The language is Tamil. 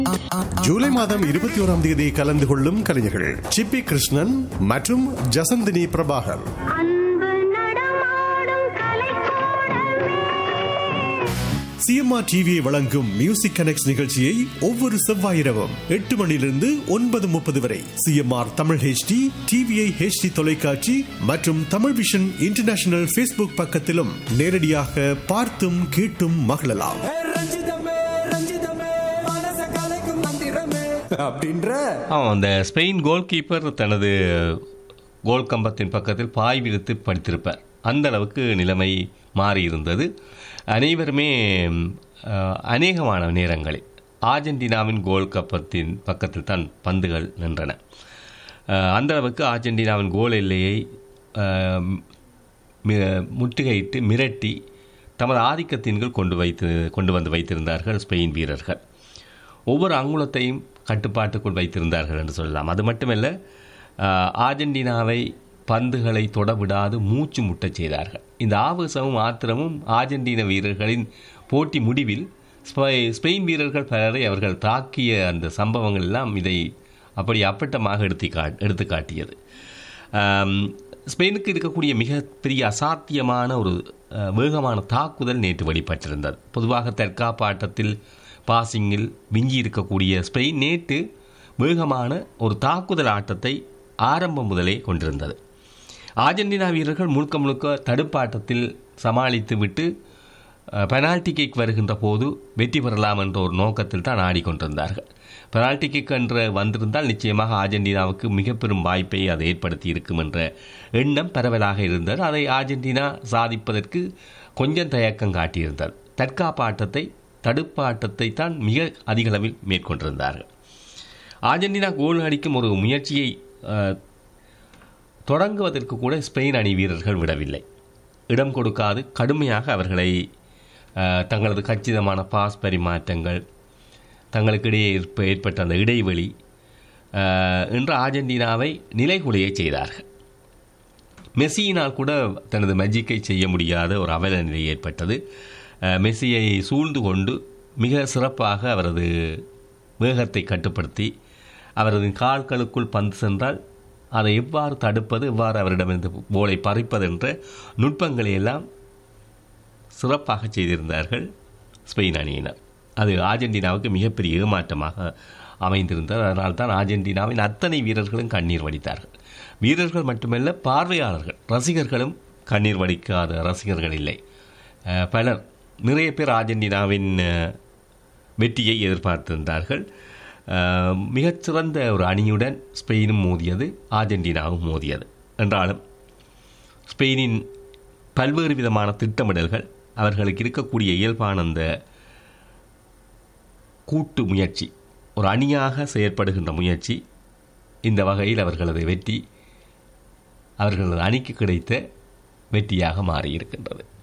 ஜூலை மாதம் இருபத்தி ஓராம் தேதி கலந்து கொள்ளும் கலைஞர்கள் சிப்பி கிருஷ்ணன் மற்றும் ஜசந்தினி பிரபாகர் அன்பு நடமாடும் கலைக்கூடமே சிஎம்ஆர் டிவியை வழங்கும் மியூசிக் கனெக்ட் நிகழ்ச்சியை ஒவ்வொரு செவ்வாய் இரவும் எட்டு மணியிலிருந்து ஒன்பது முப்பது வரை CMR Tamil HD TVI HD தொலைக்காட்சி மற்றும் தமிழ் விஷன் இன்டர்நேஷனல் ஃபேஸ்புக் பக்கத்திலும் நேரடியாக பார்த்தும் கேட்டும் மகிழலாம் ஏ ரஞ்சிதமே ரஞ்சிதமே மனச கலைக்கும் மந்திரமே அப்படின்ற ஆமாம் அந்த ஸ்பெயின் கோல் கீப்பர் தனது கோல் கம்பத்தின் பக்கத்தில் பாய் விரித்து படுத்திருப்பார் அந்த அளவுக்கு நிலைமை மாறியிருந்தது அனைவருமே அஹ், அநேகமான நேரங்களில் ஆர்ஜென்டினாவின் கோல் கம்பத்தின் பக்கத்தில் தான் பந்துகள் நின்றன அஹ், அந்த அளவுக்கு ஆர்ஜென்டினாவின் கோல் எல்லையை அஹ், மி- முற்றுகையிட்டு மிரட்டி தமது ஆதிக்கத்தின்கள் கொண்டு வைத்து கொண்டு வந்து வைத்திருந்தார்கள் ஸ்பெயின் வீரர்கள் ஒவ்வொரு அங்குலத்தையும் கட்டுப்பாட்டுக்குள் வைத்திருந்தார்கள் என்று சொல்லலாம் அது மட்டுமல்ல ஆஹ், ஆர்ஜென்டினாவை பந்துகளை தொடவிடாது மூச்சு முட்டச் செய்தார்கள் இந்த ஆவேசமும் ஆத்திரமும் ஆர்ஜென்டினா வீரர்களின் போட்டி முடிவில் ஸ்பெ- ஸ்பெயின் வீரர்கள் பலரை அவர்கள் தாக்கிய அந்த சம்பவங்கள் எல்லாம் இதை அப்படி அப்பட்டமாக எடுத்து கா எடுத்து காட்டியது ஆம், ஸ்பெயினுக்கு இருக்கக்கூடிய மிகப்பெரிய அசாத்தியமான ஒரு அஹ், வேகமான தாக்குதல் நேற்று வெளிப்பட்டிருந்தது பொதுவாக தற்காப்பு ஆட்டத்தில் பாசிங்கில் விஞ்சி இருக்கக்கூடிய ஸ்பெயின் நேற்று வேகமான ஒரு தாக்குதல் ஆட்டத்தை ஆரம்பம் முதலே கொண்டிருந்தது ஆர்ஜென்டினா வீரர்கள் முழுக்க முழுக்க தடுப்பாட்டத்தில் சமாளித்து விட்டு அஹ், பெனால்டி கிக் வருகின்ற போது வெற்றி பெறலாம் என்ற ஒரு நோக்கத்தில் தான் ஆடிக்கொண்டிருந்தார்கள் பெனால்டி கிக் என்று வந்திருந்தால் நிச்சயமாக ஆர்ஜென்டினாவுக்கு மிக பெரும் வாய்ப்பை அது ஏற்படுத்தி இருக்கும் என்ற எண்ணம் பரவலாக இருந்தது அதை ஆர்ஜென்டினா சாதிப்பதற்கு கொஞ்சம் தயக்கம் காட்டியிருந்தது தற்காப்பு ஆட்டத்தை தடுப்பு ஆட்டத்தை தான் மிக அதிக அளவில் மேற்கொண்டிருந்தார்கள் ஆர்ஜென்டினா கோல் அடிக்கும் ஒரு முயற்சியை அஹ், தொடங்குவதற்கு கூட ஸ்பெயின் அணி வீரர்கள் விடவில்லை இடம் கொடுக்காது கடுமையாக அவர்களை அஹ், தங்களது கச்சிதமான பாஸ் பரிமாற்றங்கள் தங்களுக்கு இடையே ஏற்ப ஏற்பட்ட அந்த இடைவெளி அஹ், இன்று ஆர்ஜென்டினாவை நிலைகுலைய செய்தார்கள் மெஸ்ஸியினால் கூட தனது மேஜிக்கை செய்ய முடியாத ஒரு அவல நிலை ஏற்பட்டது அஹ், மெஸ்ஸியை சூழ்ந்து கொண்டு மிக சிறப்பாக அவரது வேகத்தை கட்டுப்படுத்தி அவரது கால்களுக்குள் பந்து சென்றால் அதை எவ்வாறு தடுப்பது எவ்வாறு அவரிடமிருந்து போலை பறிப்பது என்ற நுட்பங்களை எல்லாம் சிறப்பாக செய்திருந்தார்கள் ஸ்பெயின் அணியினர் அது ஆர்ஜென்டினாவுக்கு மிகப்பெரிய ஏமாற்றமாக அமைந்திருந்தது அதனால் தான் ஆர்ஜென்டினாவின் அத்தனை வீரர்களும் கண்ணீர் வடித்தார்கள் வீரர்கள் மட்டுமல்ல பார்வையாளர்கள் ரசிகர்களும் கண்ணீர் வடிக்காத ரசிகர்கள் இல்லை அஹ், பலர் நிறைய பேர் ஆர்ஜென்டினாவின் அஹ், வெற்றியை எதிர்பார்த்திருந்தார்கள் அஹ், மிகச்சிறந்த ஒரு அணியுடன் ஸ்பெயினும் மோதியது ஆர்ஜென்டினாவும் மோதியது என்றாலும் ஸ்பெயினின் பல்வேறு விதமான திட்டமிடல்கள் அவர்களுக்கு இருக்கக்கூடிய இயல்பான அந்த கூட்டு முயற்சி ஒரு அணியாக செயற்படுகின்ற முயற்சி இந்த வகையில் அவர்களது வெற்றி அவர்களது அணிக்கு கிடைத்த வெற்றியாக மாறியிருக்கின்றது